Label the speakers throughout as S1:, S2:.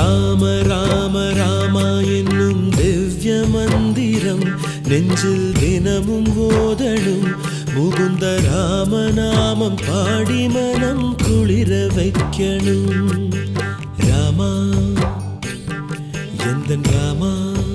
S1: ராம ராம ராமா என்னும் திவ்ய மந்திரம் நெஞ்சில் தினமும் ஓதணும் முகுந்த ராமநாமம் பாடி மனம் குளிர வைக்கணும் ராமா எந்தன் ராமா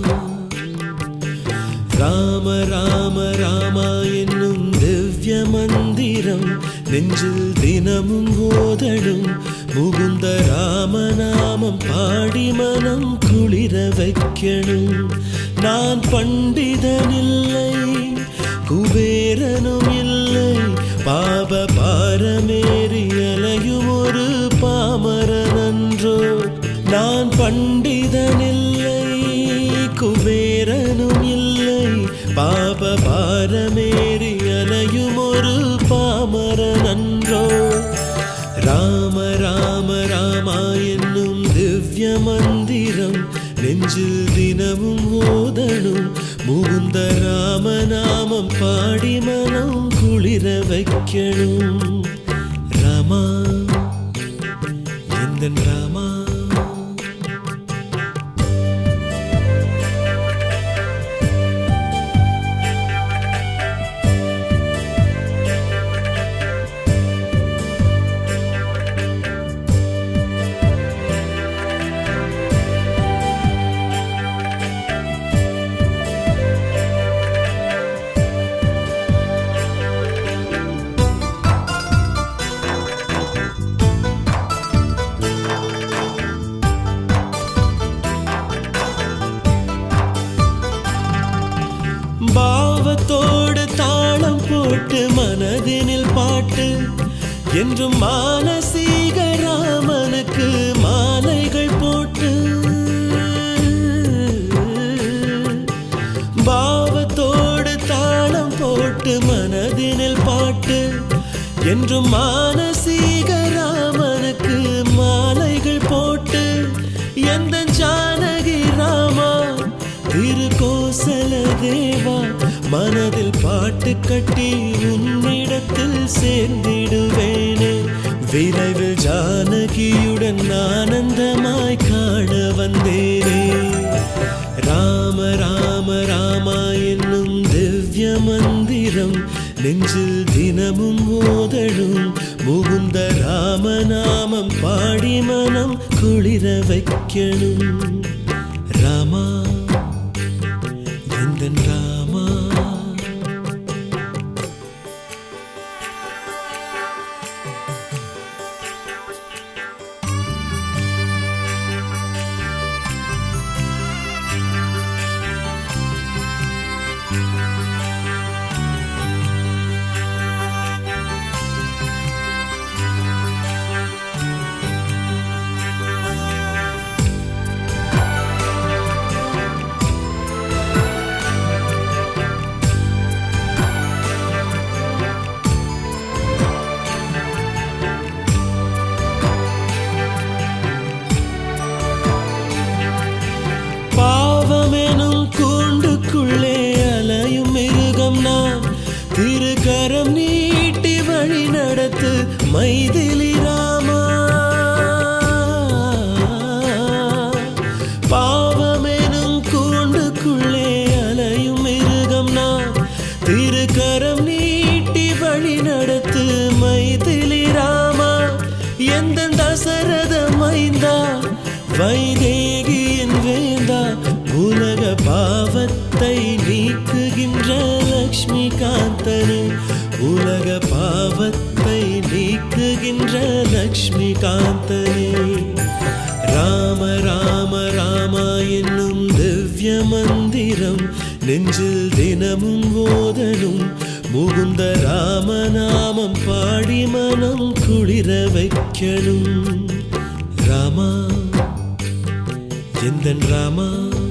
S1: ராம ராம ராமா என்னும் திவ்ய மந்திரம் நெஞ்சில் தினமும் ஓதடும் முகுந்த ராமநாமம் பாடி மனம் குளிர வைக்கணும் நான் பண்டிதனில்லை குபேரனும் இல்லை பாப பாரமேறி அலையும் ஒரு பாமரனன்றோ நான் பண்டிதனில்லை குபேரனும் இல்லை பாப பாரமேறி அலையும் ஒரு பாமரனன்றோ ராம ராம ராமா என்னும் திவ்ய மந்திரம் நெஞ்சில் தினமும் ஓதணும் முகுந்த ராமநாமம் பாடி மனம் குளிர வைக்கணும் ராமா எந்தன் ராமா பாவத்தோடு தாளம் போட்டு மனதினில் பாட்டு என்றும் மானசீக ராமனுக்கு மாலைகள் போட்டு பாவத்தோடு தாளம் போட்டு மனதினில் பாட்டு என்றும் மானசீக ராமனுக்கு மாலைகள் போட்டு எந்த ஜானகி ராமா திரு கோசல தேவா மனதில் பாட்டு கட்டி உன்னிடத்தில் சேர்ந்திடுவேனே விரைவில் ஜானகியுடன் ஆனந்தமாய் காண வந்தேனே ராம ராம ராமா என்னும் திவ்ய மந்திரம் நெஞ்சில் தினமும் ஓதழும் முகுந்த ராமநாமம் பாடி மனம் குளிர வைக்கணும் ராமா எந்தன் ராமா பாவமெனும் கூண்டுக்குள்ளே அலையும் மிருகம் நான் திருக்கரம் நீட்டி வழி நடத்து மைதிலி ராமா பாவமெனும் கூண்டுக்குள்ளே அலையும் மிருகம் நான் திருக்கரம் நீட்டி வழி நடத்து மைதிலி ராமா எந்த தசரத மைந்தா வைதேகியின் வேந்தா உலக பாவத்தை நீக்குகின்ற லக்ஷ்மி காந்தனே உலக பாவத்தை நீக்குகின்ற லக்ஷ்மி காந்தனே ராம ராம ராமா என்னும் திவ்ய மந்திரம் நெஞ்சில் தினமும் ஓதணும் முகுந்த ராமநாமம் பாடி மனம் குளிர வைக்கணும் ராமா எந்தன் ராமா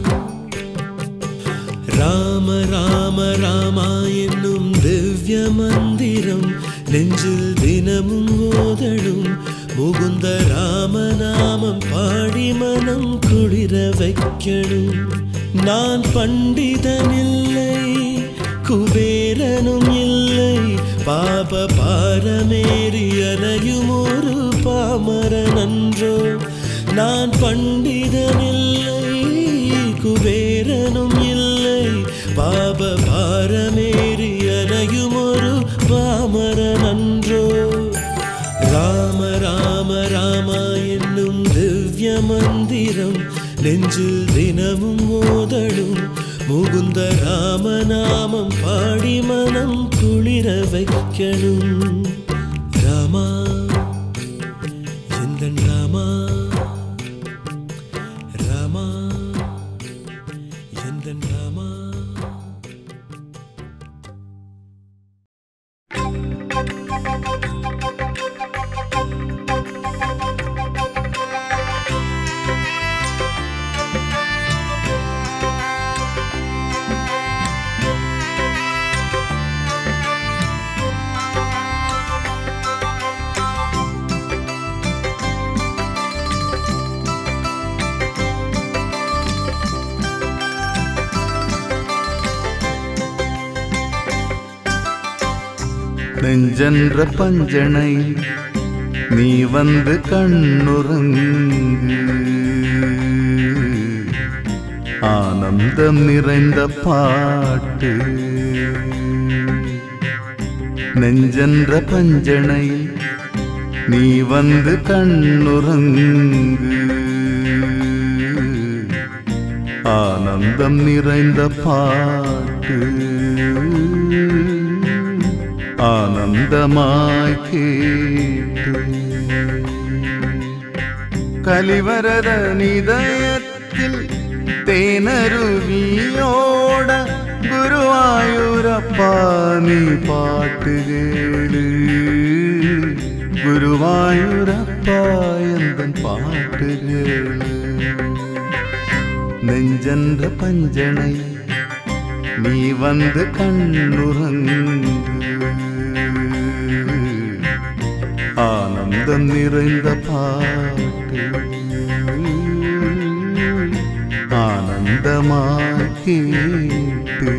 S1: ராம ராம ராமா என்னும் திவ்ய மந்திரம் நெஞ்சில் தினமும் ஓதழும் முகுந்த ராமநாமம் பாடி மனம் குளிர வைக்கணும் நான் பண்டிதனில்லை குபேரனும் இல்லை பாப பாரமேறி அலையும் ஒரு பாமரனன்றோ நான் பண்டிதனில்லை குபேரனும் இல்லை பாப பாரமேறி அலையும் ஒரு பாமரன் அன்றோ ராம ராம ராமா என்னும் திவ்ய மந்திரம் நெஞ்சில் தினமும் மோதலும் முகுந்த ராமநாமம் பாடி மனம் குளிர வைக்கணும் ராமா எந்தன் ராமா ராமா எந்தன் ராமா
S2: நெஞ்சென்ற பஞ்சனை நீ வந்து கண்ணுறங்கு ஆனந்தம் நிறைந்த பாட்டு நெஞ்சென்ற பஞ்சனை நீ வந்து கண்ணுறங்கு ஆனந்தம் நிறைந்த பாட்டு ஆனந்தமாய் கேட்டு கலிவரத நிதயத்தில் தேனருவியோட குருவாயூரப்பா நீ பாட்டு கேளு குருவாயூரப்பா எந்த பாட்டு கேளு நெஞ்சென்ற பஞ்சனை நீ வந்து கண்ணுறங்கு ஆனந்தம் நிறைந்த பாட்டு ஆனந்தமாய் கேட்டு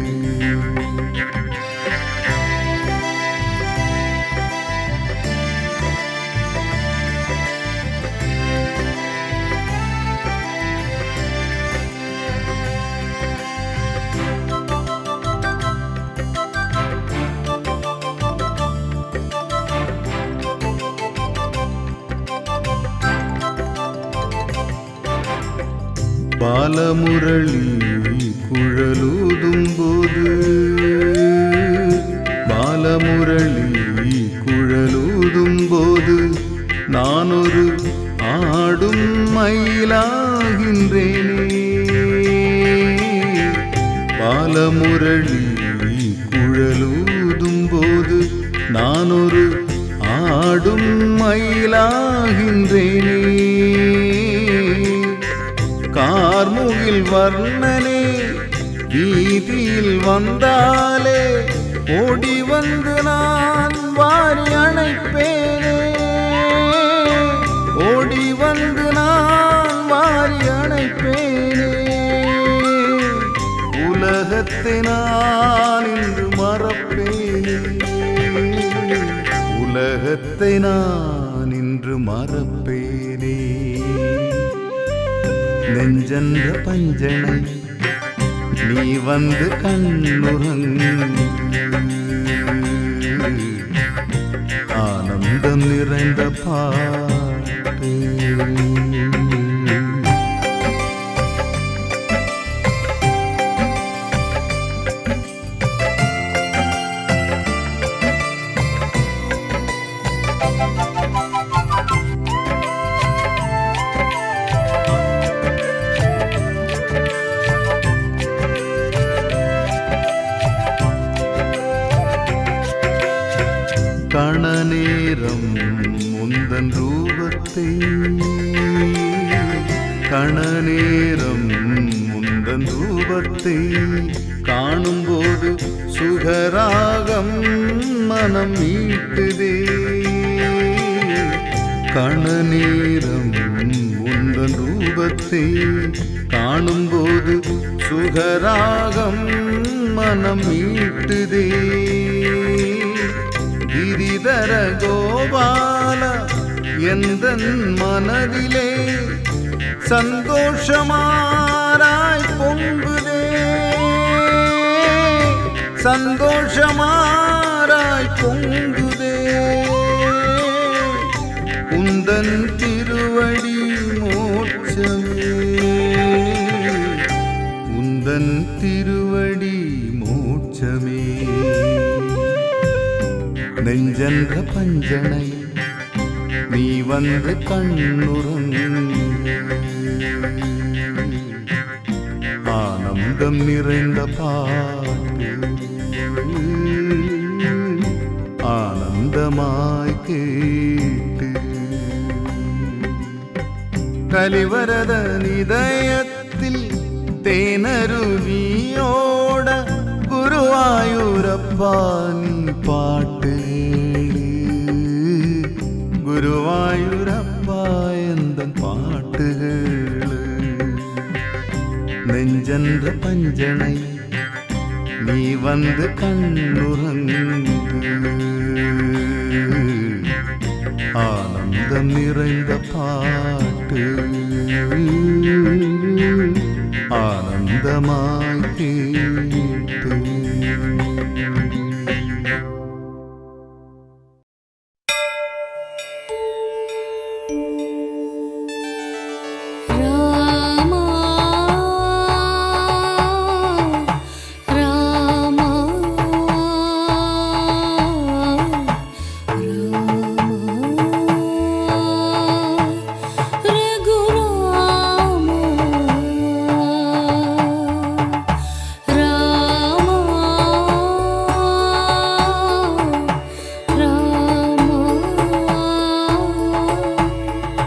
S2: பாலமுரளி குழலூதும் போது பாலமுரளி குழலூதும் போது நான் ஒரு ஆடும் மயிலாகின்றேனே பாலமுரளி குழலூதும் போது நான் ஒரு ஆடும் மயிலாகின்றேனே கார்முகில் வர்ணனே வீதியில் வந்தாலே ஓடி வந்து நான் வாரி அணைப்பேனே ஓடி வந்து நான் வாரி அணைப்பேனே உலகத்தை நான் இன்று மறப்பேனே உலகத்தை நான் இன்று மறப்பேனே நெஞ்சென்ற பஞ்சனை நீ வந்து கண்ணுறங்கு ஆனந்தம் நிறைந்த பாட்டு கணநேரம் முந்தன் ரூபத்தை கணநேரம் முந்தன் ரூபத்தை காணும்போது சுகராகம் மனம் மீட்டுதே கணநேரம் முந்தன் ரூபத்தை காணும்போது சுகராகம் மனம் மீட்டுதே கிரிதர கோபால எந்த மனதிலே சந்தோஷமாராய் பொங்குதே சந்தோஷமாராய் பொங்குதே உந்தன் திருவடி மோட்சமே உந்தன் திருவடி மோட்சமே நெஞ்சென்ற பஞ்சனை நீ வந்து கண்ணுறங்க ஆனந்தம் நிறைந்த பாட்டு ஆனந்தமாய் கேட்டு கலிவரத நிதயத்தில் தேனருவியோட குருவாயூரப்பா நீ பாட்டு கேளு. குருவாயூரப்பா எந்த பாட்டுகள் நெஞ்சென்ற பஞ்சனை நீ வந்து கண்ணுறங்கு ஆனந்தம் நிறைந்த பாட்டு ஆனந்தமாய் கேட்டு
S3: ராமா ராமா ரகுராமா ராமா ராமா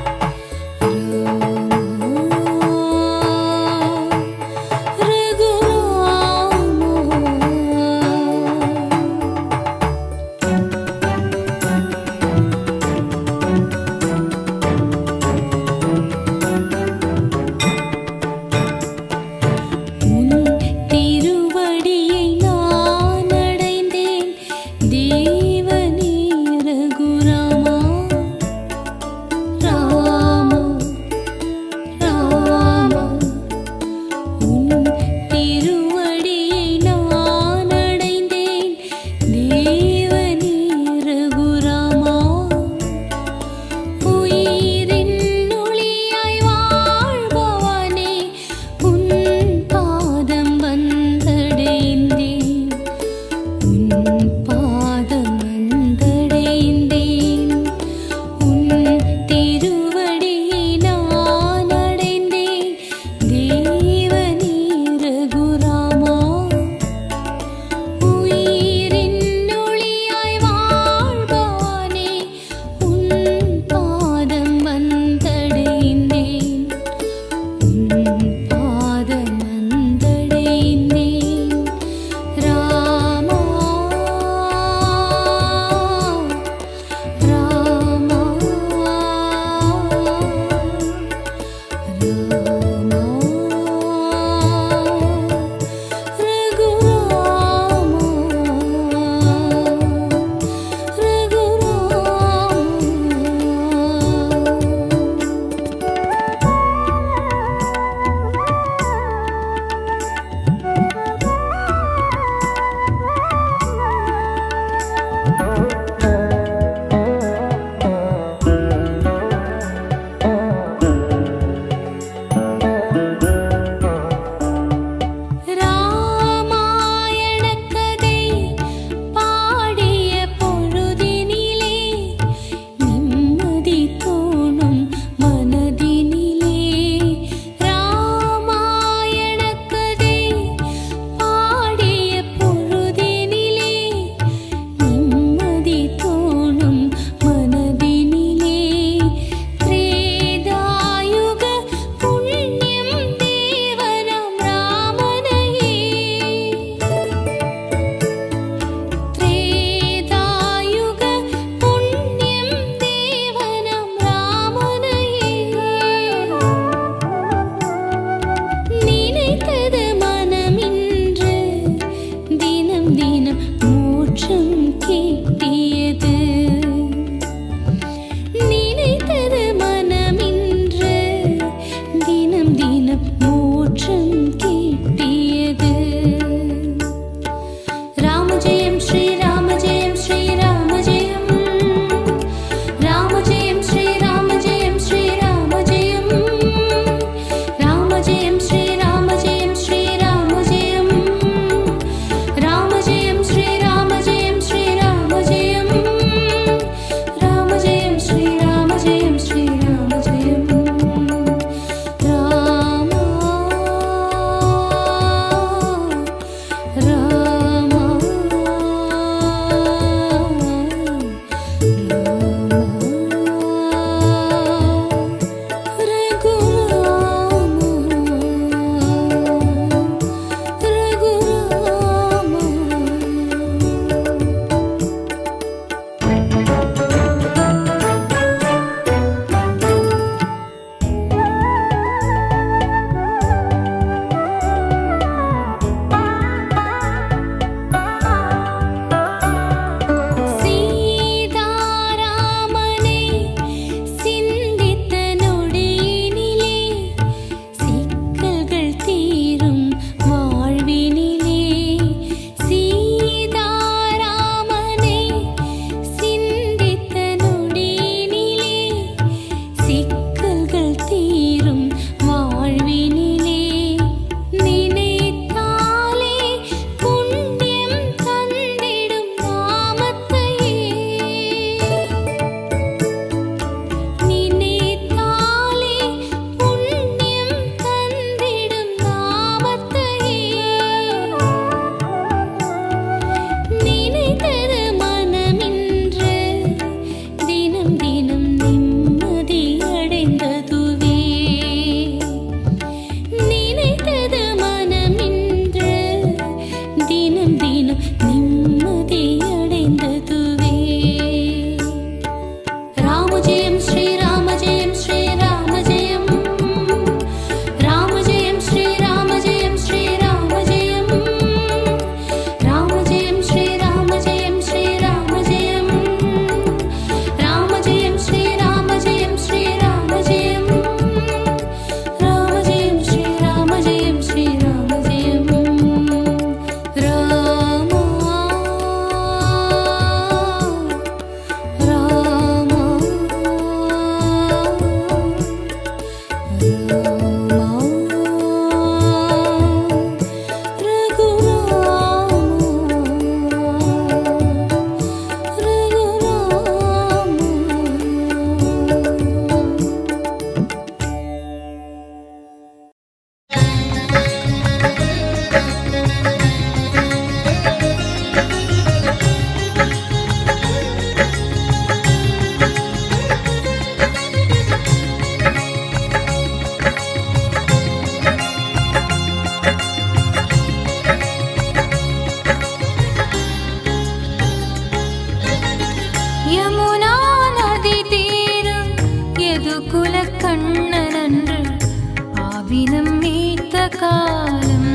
S3: யதுகுல கண்ணனன்று ஆவினம் மீத்த காலம்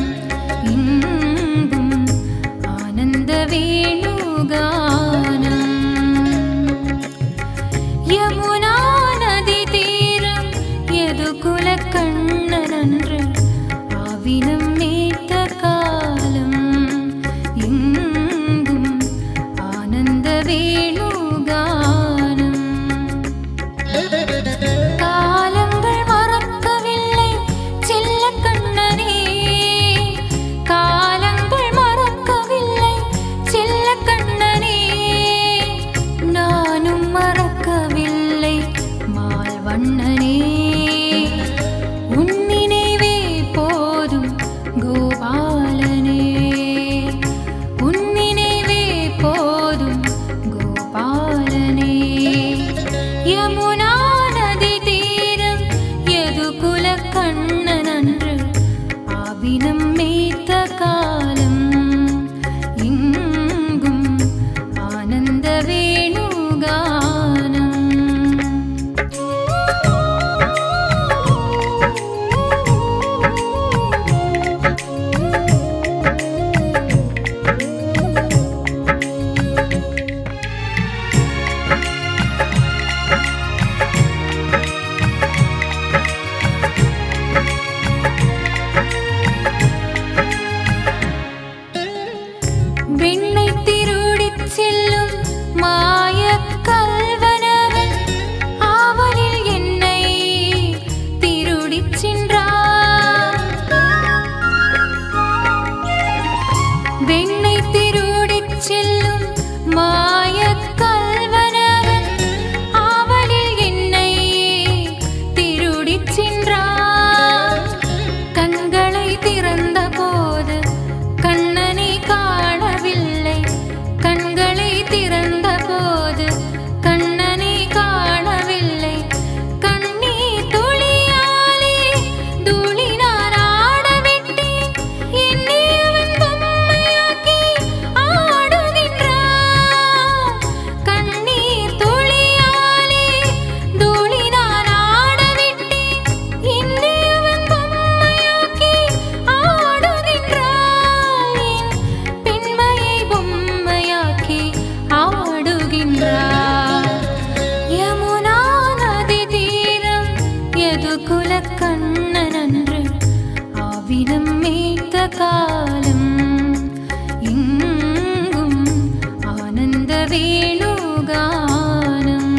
S3: இங்கும் ஆனந்த வேணுகானம் யமுனா நதி தீரம் யதுகுல கண்ணனன்று ஆவினம் மீத்த காலம் இங்கும் ஆனந்த வேணுகானம் காலங்கள் மறக்கவில்லை செல்ல கண்ணனே காலங்கள் மறக்கவில்லை செல்ல கண்ணனே நானும் மறக்கவில்லை மால்வண்ணனே உன் நினைவே போதும் கோபாலனே உன் நினைவே போதும் கோபாலனே யமுனா நதி தீரம் யதுகுல கண்ணனன்று ஆவினம் மேய்த்த காலம் இங்கும் ஆனந்த வேணுகானம் வெண்ணை திருடிச் செல்லும் மாயக் கல்வனவன் ஆவலில் என்னை திருடிச் சென்றான் வெண்ணை திருடிச் செல்லும் மாயக் கல்வனவன் ஆவலில் என்னை திருடிச் சென்றான் கண்களை திறந்த போது கண்ணனை காணவில்லை கண்களை திறந்த போது கண்ணனை காணவில்லை கண்ணீர் துளியாலே தூளி நான் ஆடவிட்டேன் என்னை அவன் பொம்மையாக்கி ஆடுகின்றான் கண்ணீர் துளியாலே தூளி நான் ஆடவிட்டேன் என்னை அவன் பொம்மையாக்கி ஆடுகின்றான் என் பெண்மையை பொம்மையாக்கி ஆடுகின்றான் யமுனா நதி தீரம் யதுகுல கண்ணனன்று ஆவினம் மேய்த்த காலம் இங்கும் ஆனந்த வேணுகானம்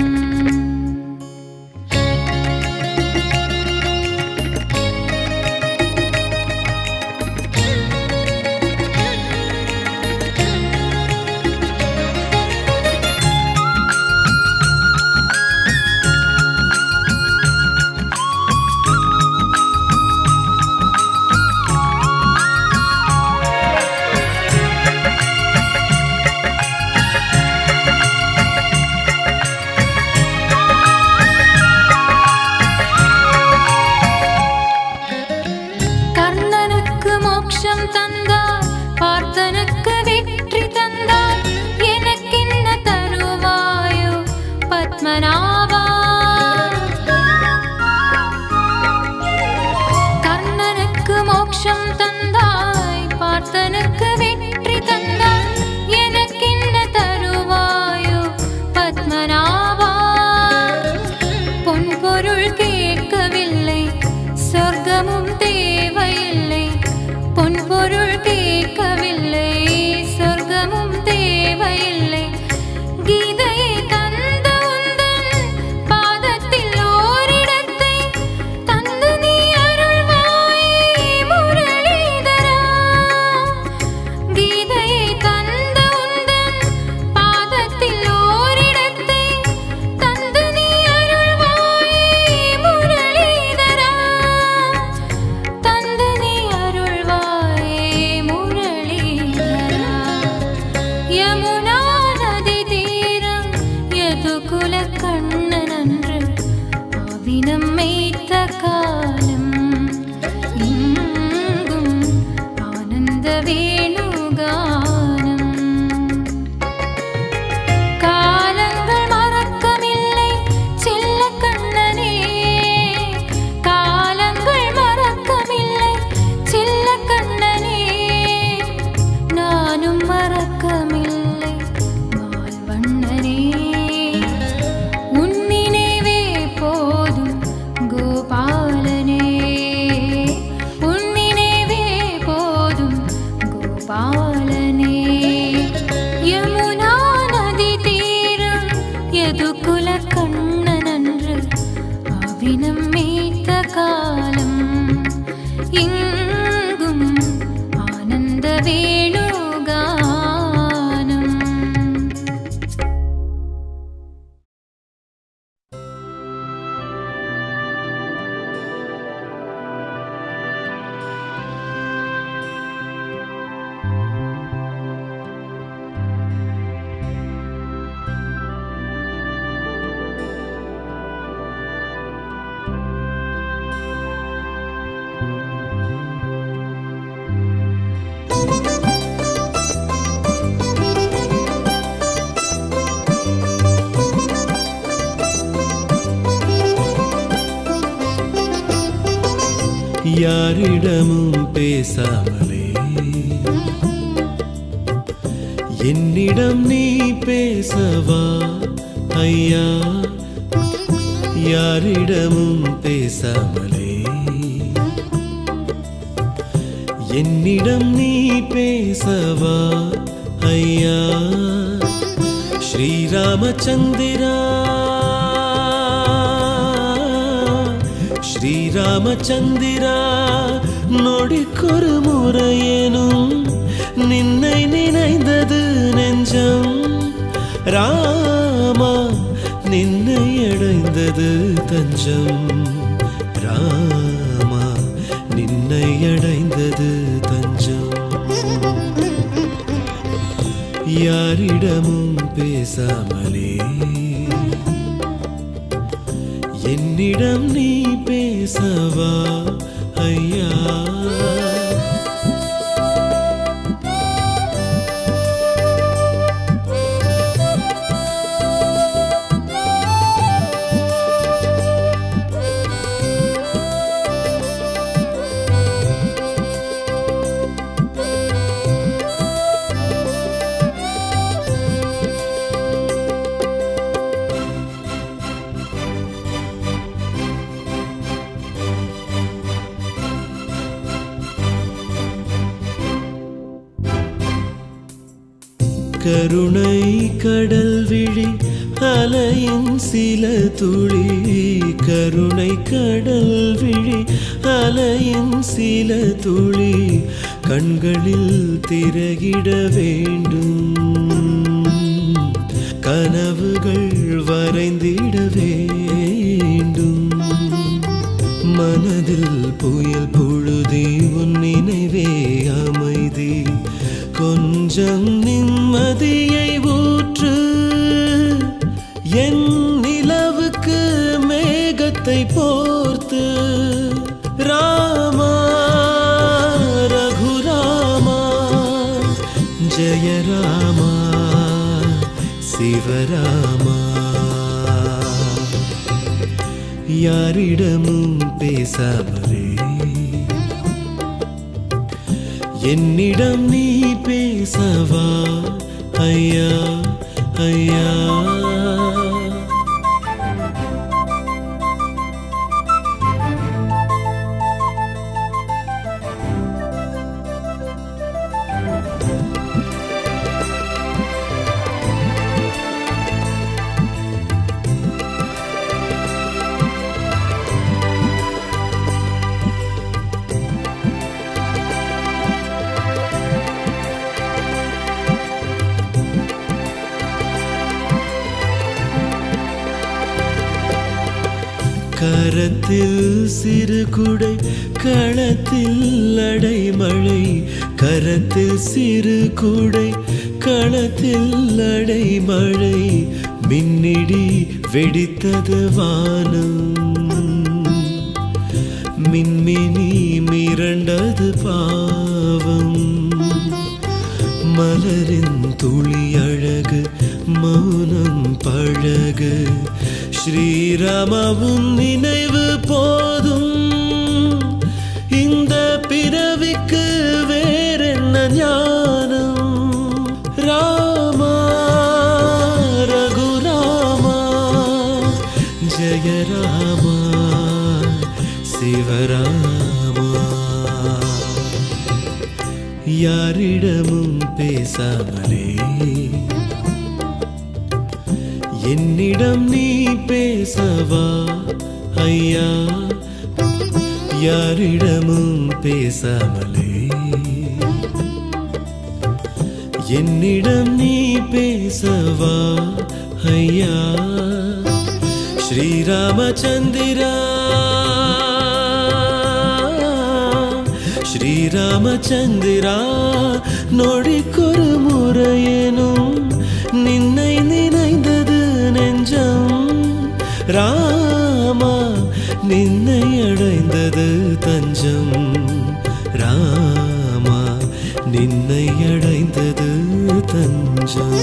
S1: யாரிடமும் பேசாமலே என்னிடம் நீ பேசவா ஐயா யாரிடமும் பேசாமலே என்னிடம் நீ பேசவா ஐயா ஸ்ரீராமச்சந்திரா ஸ்ரீராமச்சந்திரா நொடிக்கொரு முறையேனும் நின்னை நினைந்தது நெஞ்சம் ராமா நின்னை அடைந்தது தஞ்சம் ராமா நின்னை அடைந்தது தஞ்சம் யாரிடமும் பேசாமலே என்னிடம் நீ பேசவா ஐயா கருணை கடல் விழி அலையின் சில துளி கருணை கடல் விழி அலையின் சில துளி கண்களில் திரையிட வேண்டும் கனவுகள் வரைந்திட வேண்டும் மனதில் புயல் பொழுதி உன் நினைவே அமைதி கொஞ்சம் நிம்மதியை ஊற்று என் நிலவுக்கு மேகத்தை போர்த்து ராமா ரகுராமா ஜெயராமா சிவராமா யாரிடமும் பேசாமலே என்னிடம் நீ பேசவா ஐயா ஐயா கரத்தில் சிறு குடை களத்தில் அடைமழை கரத்தில் சிறு குடை களத்தில் அடைமழை மின்னிடி வெடித்தது வானம் மின்மினி மிரண்டது பாவம் மலரின் துளி அழகு மௌனம் பழகு ஸ்ரீராமவும் நினைவு போதும் இந்த பிறவிக்கு வேறென்ன ஞானம் ராமா ரகுராமா ஜெயராமா சிவராமா யாரிடமும் பேசாமலே என்னிடம் நீ பேசவா ஐயா யாரிடமும் பேசாமலே என்னிடம் நீ பேசவா ஐயா ஸ்ரீராமச்சந்திரா ஸ்ரீராமச்சந்திரா நொடிக்கொரு முறையேனும் நின்னை நினைந்தது நெஞ்சம் ராமா நின்னை அடைந்தது தஞ்சம் ராமா நின்னை அடைந்தது தஞ்சம்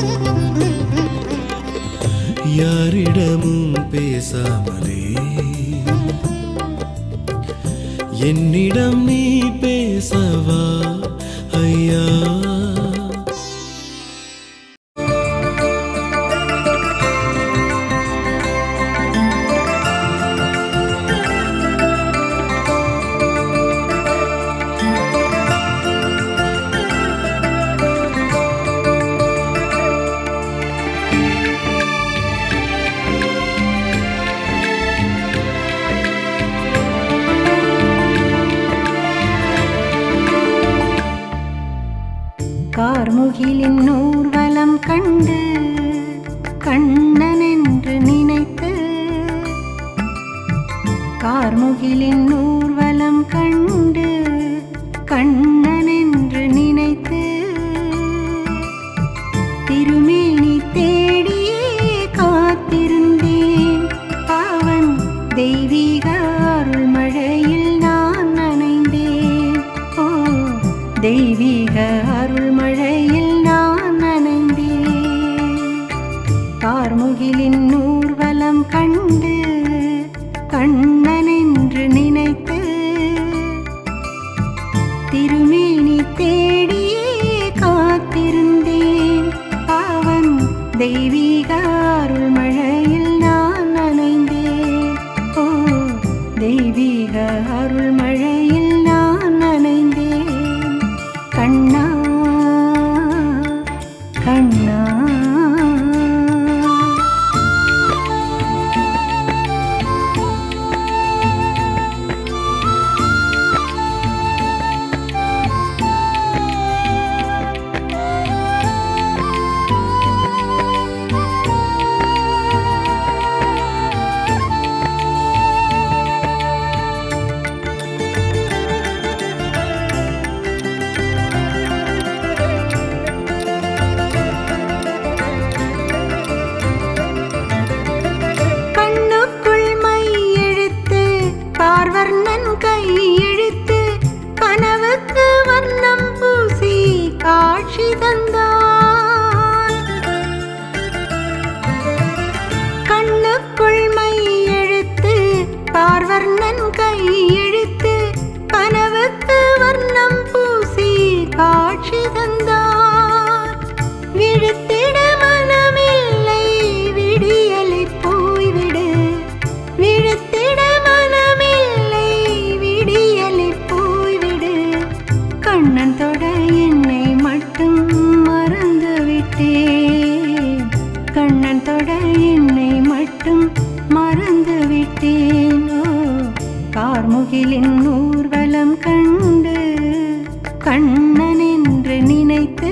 S1: யாரிடமும் பேசாமலே என்னிடம் நீ பேசவா ஐயா
S4: கார்முகிலின் ஊர்வலம் கண்டு கண்ணன் என்று நினைத்து கார்முகிலின் ஊர்வலம் கண்டு கண்ணன் என்று நினைத்து திருமேனி தேடியே காத்திருந்தேன் அவன் தெய்வீக அருள்மழையில் நான் நனைந்தேன் ஓ தெய்வீக அருள்மழையில் நான் நனைந்தேன் கார்முகிலின் ஊர்வலம் கண்டு கண்ணன் என்று நினைத்து திருமேனி தேடியே காத்திருந்தேன் அவன் தெய்வீக அருள்மழையில் நான் நனைந்தேன் ஓ தெய்வீக அருள்மழையில் நான் நனைந்தேன் கண்ணா கண்ணா கண்ணுக்குள் மை இழுத்து பார்வர்ணன் கை இழுத்து கனவுக்கு வண்ணம் பூசி காட்சி தந்தான் கண்ணுக்குள் மை இழுத்து பார்வர்ணன் கை இழுத்து கனவுக்கு வண்ணம் பூசி காட்சி தந்தான் விழித்திட மனமில்லை விடியலை போய்விடு விழித்திட மனமில்லை விடியலை போய்விடு கண்ணன் தொட என்னை மட்டும் மறந்து விட்டேன் கண்ணன் தொட என்னை மட்டும் மறந்து விட்டேன் ஓ கார்முகிலின் ஊர்வலம் கண்டு கண்ணன் என்று நினைத்து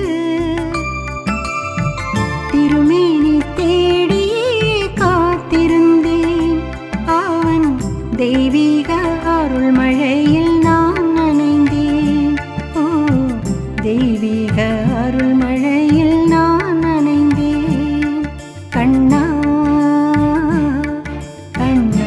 S4: திருமேனி தேடியே காத்திருந்தேன் அவன் தெய்வீக அருள்மழையில் நான் நனைந்தேன் ஓ தெய்வீக அருள்மழையில் நான் நனைந்தேன் கண்ணா கண்ணா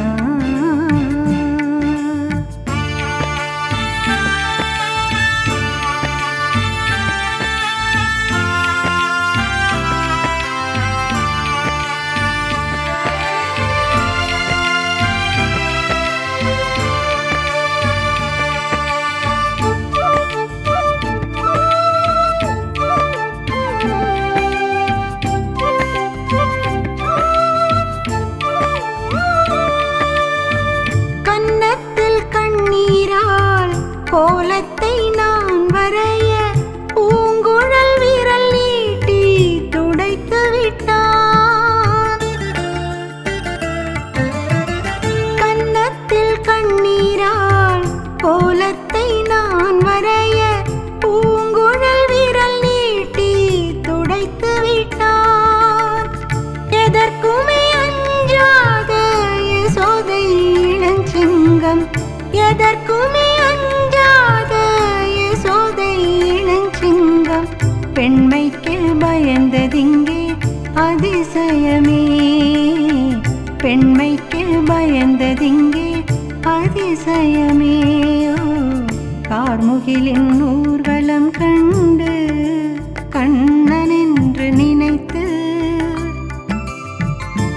S4: கன்னத்தில் கண்ணீரால் கோலத்தை நான் வரைய பூங்குழல் விரல் நீட்டி துடைத்து விட்டான் கன்னத்தில் கண்ணீரால் கோலத்தை நான் வரைய பூங்குழல் விரல் நீட்டி துடைத்து விட்டான் எதற்குமே அஞ்சாத யசோதை இளஞ்சிங்கம் எதற்குமே அஞ்சாத யசோதை இளஞ்சிங்கம் பெண்மைக்கு பயந்ததிங்கே அதிசயமே பெண்மைக்கு பயந்ததிங்கே அதிசயமே ஓ, கார்முகிலின் ஊர்வலம் கண்டு கண்ணன் என்று நினைத்து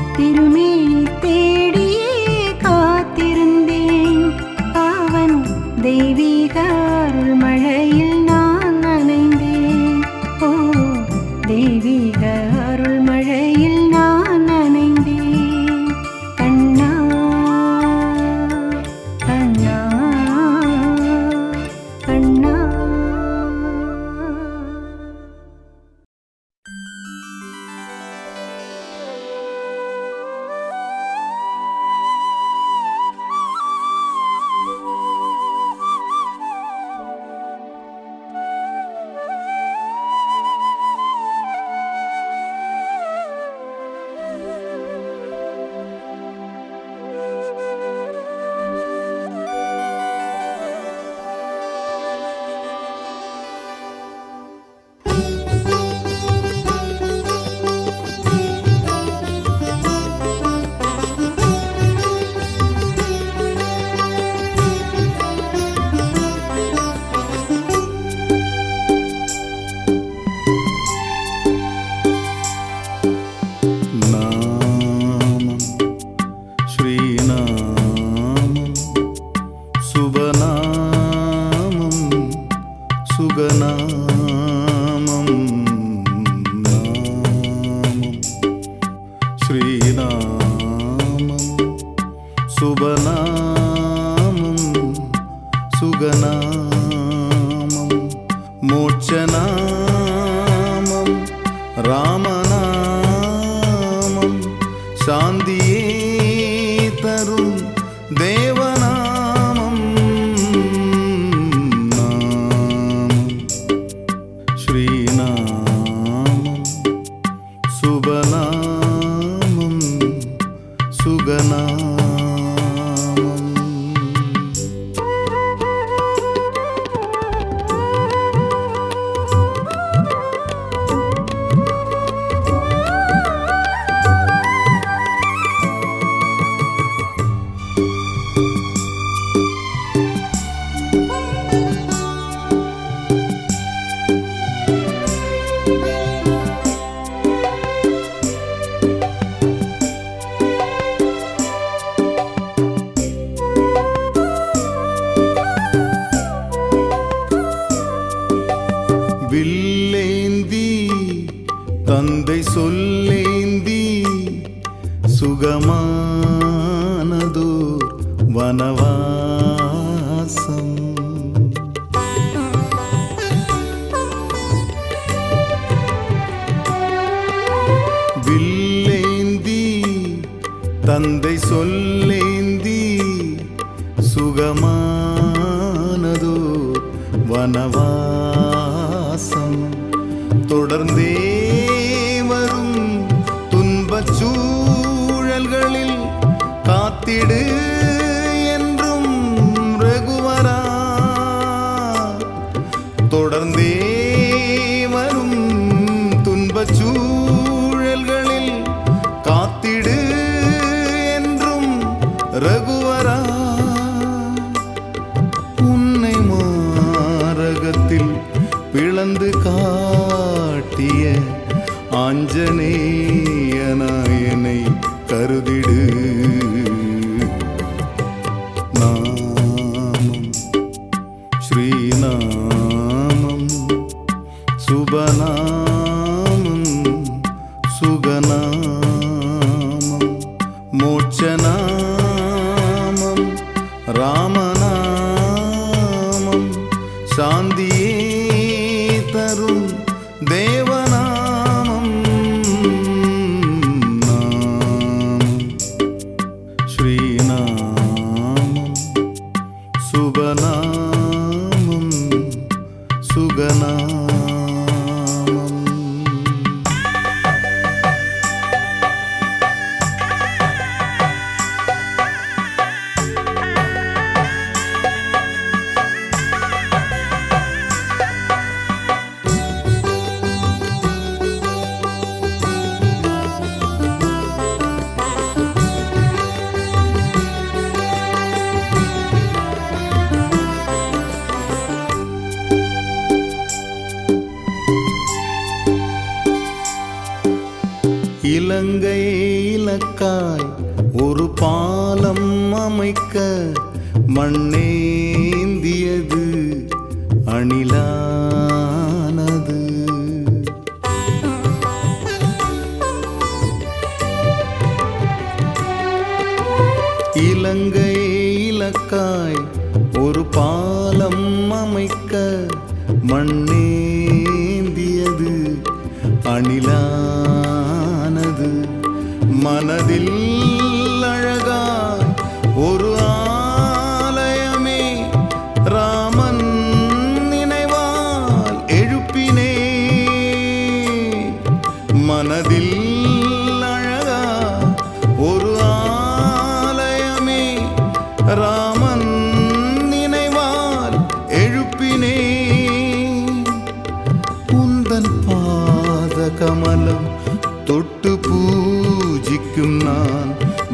S4: திருமேனி தேடியே காத்திருந்தேன் அவன் தெய்வீக அருள் மழையில் நான் நனைந்தேன் ஓ தெய்வீக அருள் மழையில் நான் நனைந்தேன் கண்ணா கண்ணா கண்ணா
S2: നാമം ശ്രീനാമം സുഭനാമം സുഗനാമം നാമം ശ്രീനാമം സുഭനാമം സുഗനാമം മോക്ഷനാമം രാമനാമം ശാന്തിയേ തരും ദേവനാമം നാമം ശ്രീനാമം സുഭനാമം സുഗനാമം வில்லேந்தி தந்தை சொல்லேந்தி சுகமானதோர் வனவாசம் வில்லேந்தி தந்தை சொல்லேந்தி சுகமானதோ வனவாசம் தொடர்ந்தே வரும் துன்பச் சூழல்களில் காத்திடு என்றும் ரகுவரா தொடர்ந்தே வரும் துன்பச் சூழல்களில் காத்திடு என்றும் ரகுவரா உன்னை மாரகத்தில் பிளந்து காட்டிய ஆஞ்சநேயனாயனை கருதிடு நாமம் ஸ்ரீநாமம் சுபநாமம் சுகநாமம் மோட்சநாமம் ராமநாமம் சாந்தியே தரும் தேவநாமம் நாமம் ஸ்ரீநாமம் சுபநாமம் சுகநாமம் இலங்கை இலக்காய் ஒரு பாலம் அமைக்க மண்ணேந்திய இலங்கை இலக்காய் ஒரு பாலம் அமைக்க மண்ணேந்தியது அணிலானது மனதில் அழகாய் ஒரு ஆலயமே ராமன் நினைவால் எழுப்பினே மனதில் அழகா ஒரு ஆலயமே ராமன் நினைவால் எழுப்பினே உந்தன் பாத கமலம் தொட்டு பூஜிக்கும் நான்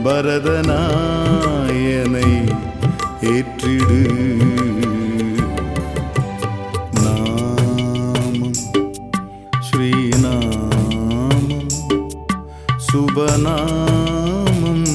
S2: பரதநாயனை ஏற்றிடு நாமம் ஸ்ரீநாமம் சுபநாமம்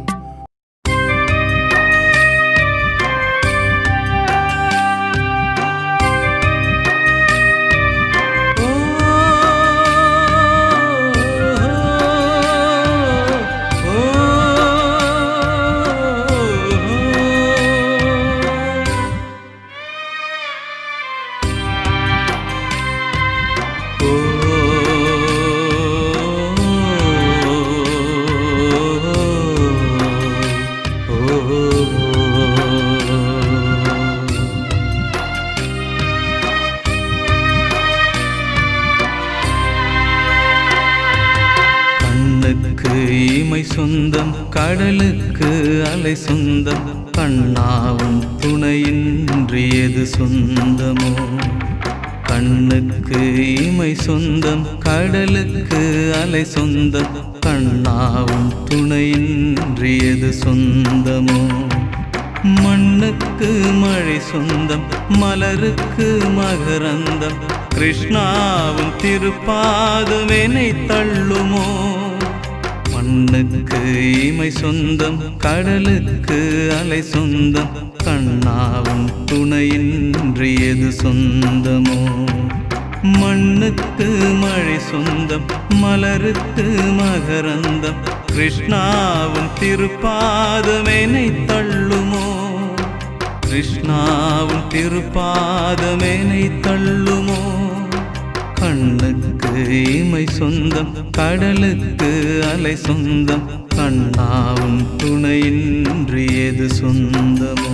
S1: கண்ணுக்கு இமை சொந்தம் கடலுக்கு அலை சொந்தம் கண்ணாவும் துணையின்றியது சொந்தமோ கண்ணுக்கு இமை சொந்தம் கடலுக்கு அலை சொந்தம் கண்ணாவும் துணையின்றியது சொந்தமோ மண்ணுக்கு மழை சொந்தம் மலருக்கு மகரந்தம் கிருஷ்ணாவும் திருப்பாதுமெனை தள்ளுமோ மண்ணுக்கு இமை சொந்தம் கடலுக்கு அலை சொந்தம் கண்ணாவும் துணையின்றியது சொந்தமோ மண்ணுக்கு மழை சொந்தம் மலருக்கு மகரந்தம் கிருஷ்ணாவும் திருப்பாதமெனை தள்ளுமோ கிருஷ்ணாவும் திருப்பாதமெனை தள்ளுமோ கண்ணுக்கு இமை சொந்தம் கடலுக்கு அலை சொந்தம் கண்ணாவும் துணையின்றியது சொந்தமோ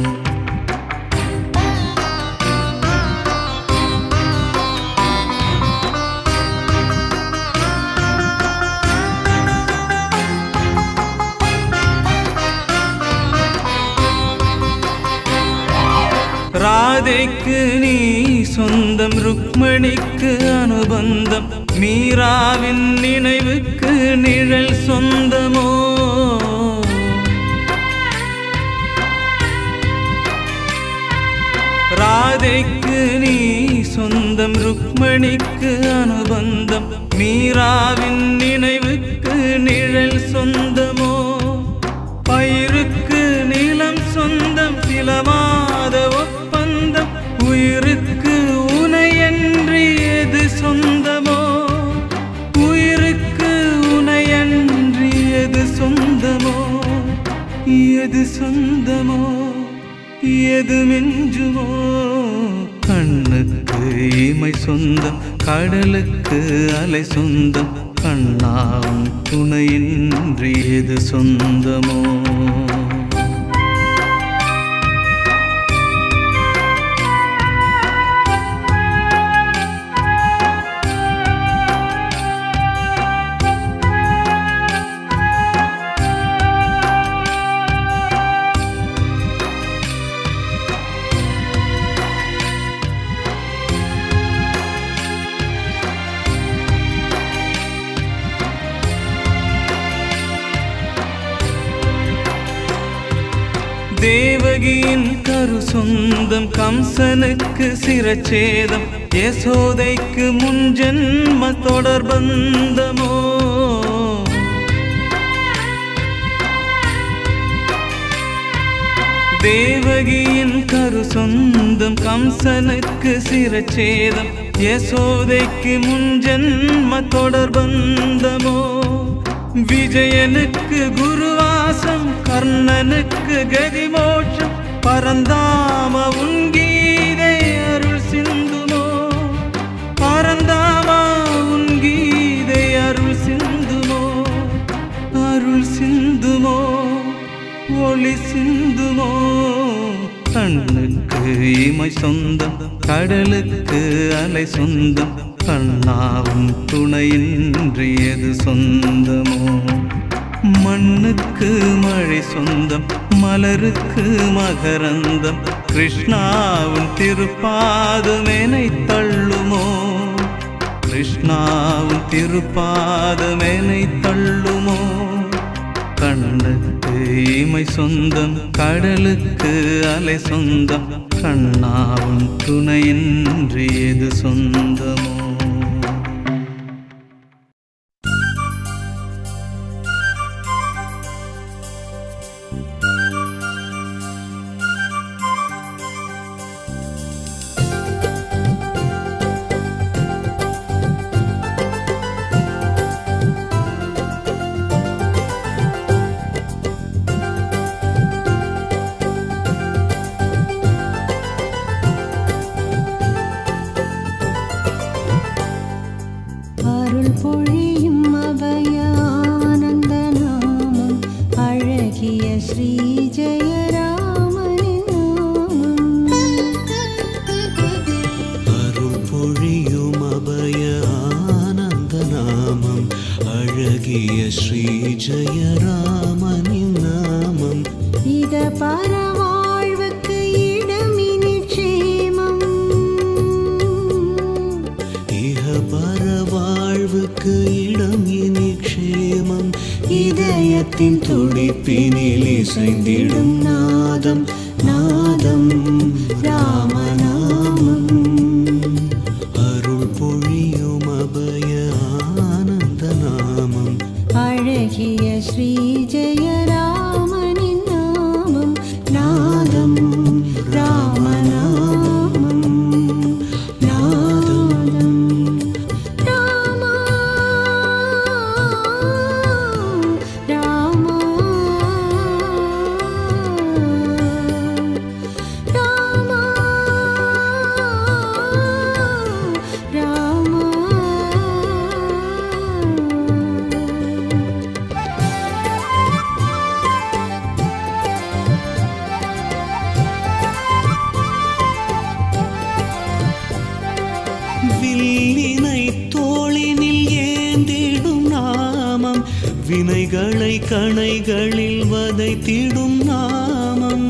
S1: ராதைக்கு நீ சொந்தம் ருக்மணிக்கு அனுபந்தம் மீராவின் நினைவுக்கு நிழல் சொந்தமோ ராதைக்கு நீ சொந்தம் ருக்மணிக்கு அனுபந்தம் மீராவின் நினைவுக்கு நிழல் சொந்தமோ பயிருக்கு நிலம் சொந்தம் சிலவாத ஒப்பந்தம் உயிருக்கு உனையன்றி எது சொந்தமோ உயிருக்கு உனையன்றி எது சொந்தமோ எது சொந்தமோ எது மிஞ்சுமோ கண்ணுக்கு இமை சொந்தம் கடலுக்கு அலை சொந்தம் கண்ணாவும் துணையின்றி எது சொந்தமோ தேவகியின் கரு சொந்தம் கம்சனுக்கு சிரச்சேதம் யசோதைக்கு முன்ஜென்ம தொடர்பந்தமோ தேவகியின் கரு சொந்தம் கம்சனுக்கு சிரச்சேதம் யசோதைக்கு முன்ஜென்ம தொடர்பந்தமோ விஜயனுக்கு குருவாசம் கர்ணனுக்கு கதிமோட்சம் பரந்தாம உன் கீதை அருள் சிந்துமோ பரந்தாமா உன் கீதை அருள் சிந்துமோ அருள் சிந்துமோ ஒளி சிந்துமோ கண்ணுக்கு இமை சொந்தம் கடலுக்கு அலை சொந்தம் கண்ணாவும் துணையின்றியது சொந்தமோ மண்ணுக்கு மழை சொந்தம் மலருக்கு மகரந்தம் கிருஷ்ணாவும் திருப்பாதுமெனை தள்ளுமோ கிருஷ்ணாவும் திருப்பாதமெனை தள்ளுமோ கண்ணுக்கு இமை சொந்தம் கடலுக்கு அலை சொந்தம் கண்ணாவும் துணையின்றி எது சொந்தமோ
S4: அருள் பொழியும் அபய ஆனந்த நாமம் அழகிய ஸ்ரீ ஜெயராமனின்
S5: அருள் பொழியும் அபய ஆனந்த நாமம் அழகிய ஸ்ரீ ஜெயராமனின் நாமம்
S4: இத பரவாழ்வுக்கு இடமினி க்ஷேமம்
S5: இஹ பரவாழ்வுக்கு இடம் இனி க்ஷேமம் இதயத்தின் துடிப்பினில் இசைந்திடும் நாதம் நாதம் ராமநாமம் அருள் பொழியும் அபய ஆனந்த நாமம்
S4: அழகிய ஸ்ரீ ஜெயராமனின் நாமம் நாதம் ராமநாமம் நாதம் ராமா ராமா ராமா ராமா
S5: வில்லினை தோளினில் ஏந்திடும் நாமம் வினைகளை கணைகளில் வதைத்திடும் நாமம்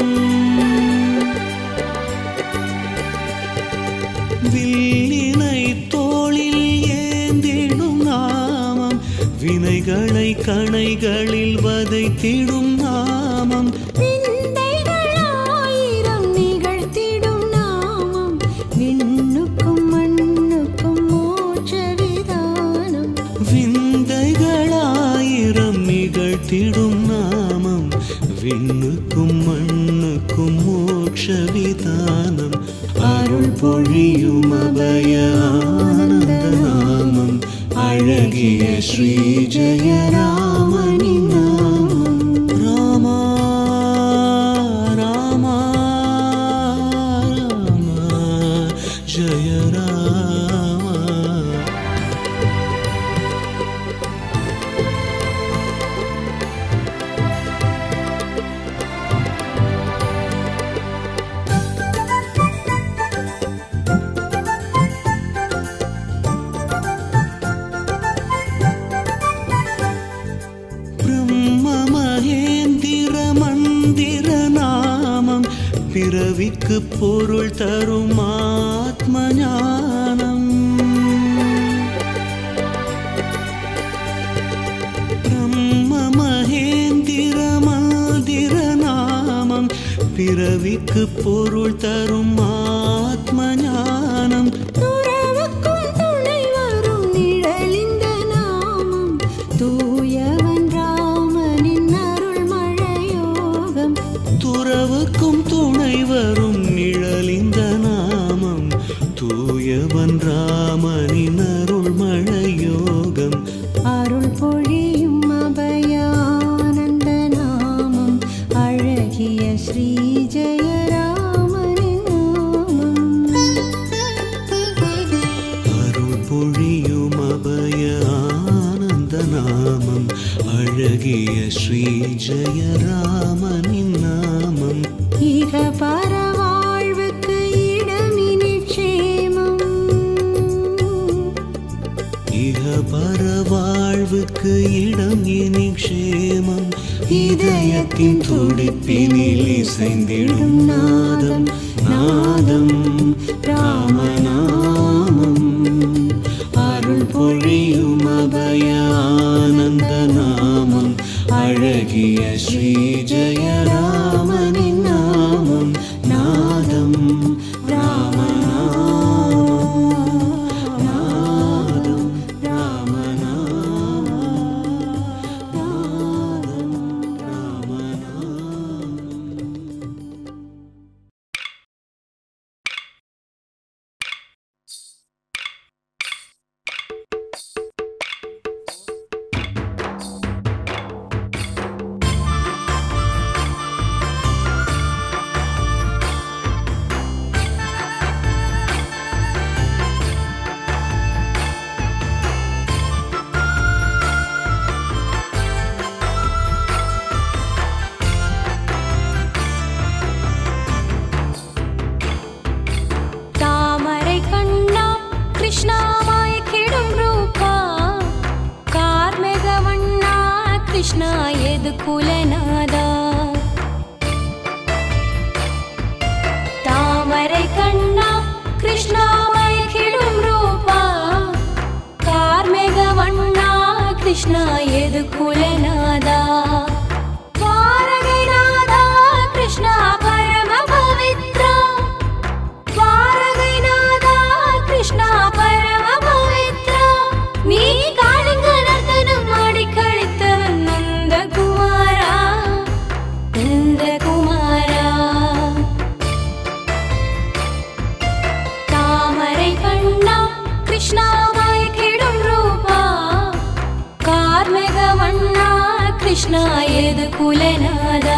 S5: வில்லினை தோளில் ஏந்திடும் நாமம் வினைகளை கணைகளில் வதைத்திடும் நாமம்
S4: விந்தைகள் ஆயிரம் நிகழ்த்திடும் நாமம் விண்ணுக்கும் மண்ணுக்கும் மோட்ச விதானம்
S5: விந்தைகளாயிரம் நிகழ்த்திடும் நாமம் விண்ணுக்கும் மண்ணுக்கும் மோட்ச விதானம் அருள் பொழியும் அபய ஆனந்த நாமம் அழகிய ஸ்ரீ ஜெயராமனின் நாமம் ராமா ராமா ராமா ஜெய ராமா பிரம்ம மகேந்திர மந்திர நாமம் பிறவிக்கு பொருள் தரும் ஆத்ம ஞானம் பிரம்ம மகேந்திர மந்திர நாமம் பிறவிக்கு பொருள் தரும் ஆத்ம ஞானம்
S4: துறவுக்கும் துணை வரும் நிழலிந்த நாமம் தூயவன் ராமனின் அருள் மழையோகம்
S5: துறவுக்கும் துணை வரும் நிழலிந்த நாமம் தூயவன் ராமனின் அருள் மழையோகம்
S4: அருள் பொழியும் அழகிய ஸ்ரீ ஜெயராமனின் நாமம்
S5: அருள் பொழியும் அபய ஆனந்த நாமம் அழகிய ஸ்ரீ ஜெயராமனின் நாமம்
S4: இக பரவாழ்வுக்கு இடமினி க்ஷேமம்
S5: இக பரவாழ்வுக்கு இடம் இனி க்ஷேமம் இதயத்தின் துடிப்பினில் இசைந்திடும் நாதம் நாதம் ராமநாமம் அருள் பொழியும் அபய ஆனந்த நாமம் அழகிய ஸ்ரீ ஜெயராமனின் நாமம் நாதம் ராமநாமம் நாதம் ராமநாமம் நாதம் ராமநாமம்
S3: தாமரை கண்ணா கிருஷ்ணாமாய் கிடும் ரூபா கார்மேக வண்ணா கிருஷ்ணா எது குலநாதா தாமரை கண்ணா கிருஷ்ணாமாய் கிடும் ரூபா கார்மேக வண்ணா கிருஷ்ணா எது குலநாதா வாரகைநாதா கிருஷ்ணா பரம பவித்ரா வாரகைநாதா கிருஷ்ணா பரம பவித்ரா நீ காளிங்க நர்த்தனம் ஆடி கழித்தவன் நந்த குமாரா நந்த குமாரா தாமரை கண்ணா கிருஷ்ணாமாய் கிடும் ரூபா கார்மேக வண்ணா கிருஷ்ணா எது குலநாதா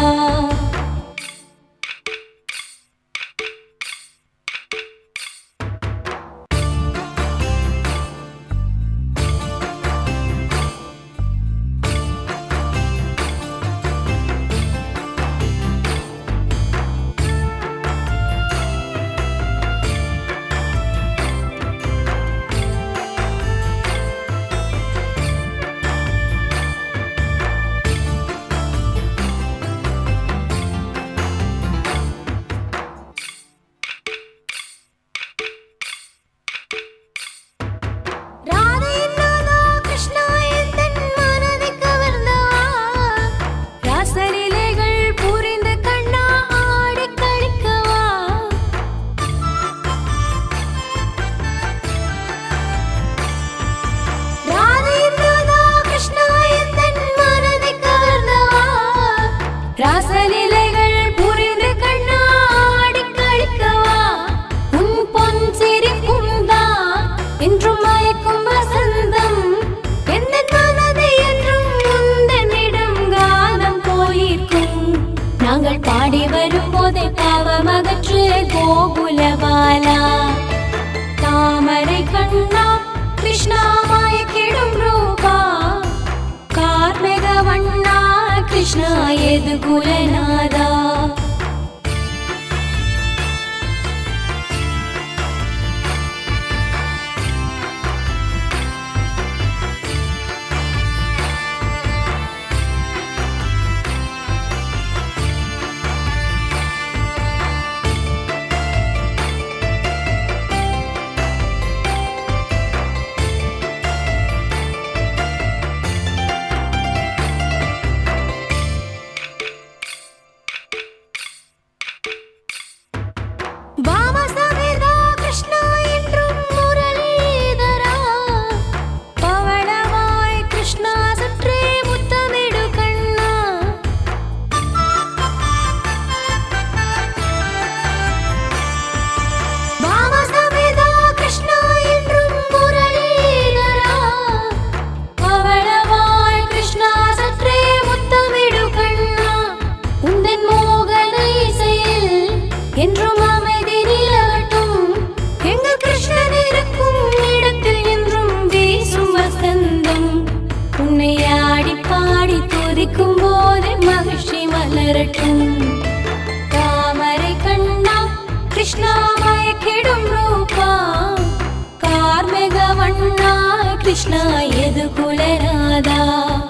S3: ராதையின் நாதா கிருஷ்ணா எந்தன் மனதை கவர்ந்தவா ராசலீலைகள் புரிந்து கண்ணா ஆடி கழிக்கவா ராதையின் நாதா கிருஷ்ணா எந்தன் மனதை கவர்ந்தவா ராசலீலைகள் புரிந்து கண்ணா ஆடி கழிக்கவா உன் பொன் சிரிப்பும் தான் என்றும் மயக்கும் வசந்தம் எந்த மனதை என்றும் உந்தனிடம் காலம் போயிருக்கும் நாங்கள் பாடி வரும்போதே பாவமகற்று கோகுலபாலா தாமரை கண்ணா கிருஷ்ணாமாய கிடும் ரூபா கார்மேக வண்ணா கிருஷ்ணா எது குலநாதா கிருஷ்ணா எது குலநாதா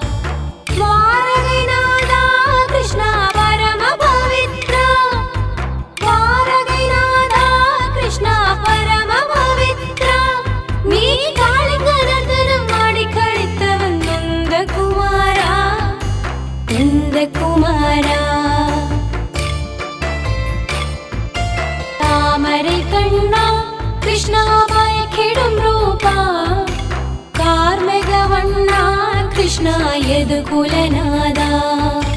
S3: துவாரகைநாதா கிருஷ்ணா பரம பவித்ரா துவாரகைநாதா கிருஷ்ணா பரம பவித்ரா நீ காளிங்கனந்தனம் ஆடி கழித்தவன் நந்த குமாரா நந்த குமாரா தாமரை கண்ணா கிருஷ்ணா பயக்கிடும் ரூபா கார்மேக வண்ணா கிருஷ்ணா எது குலநாதா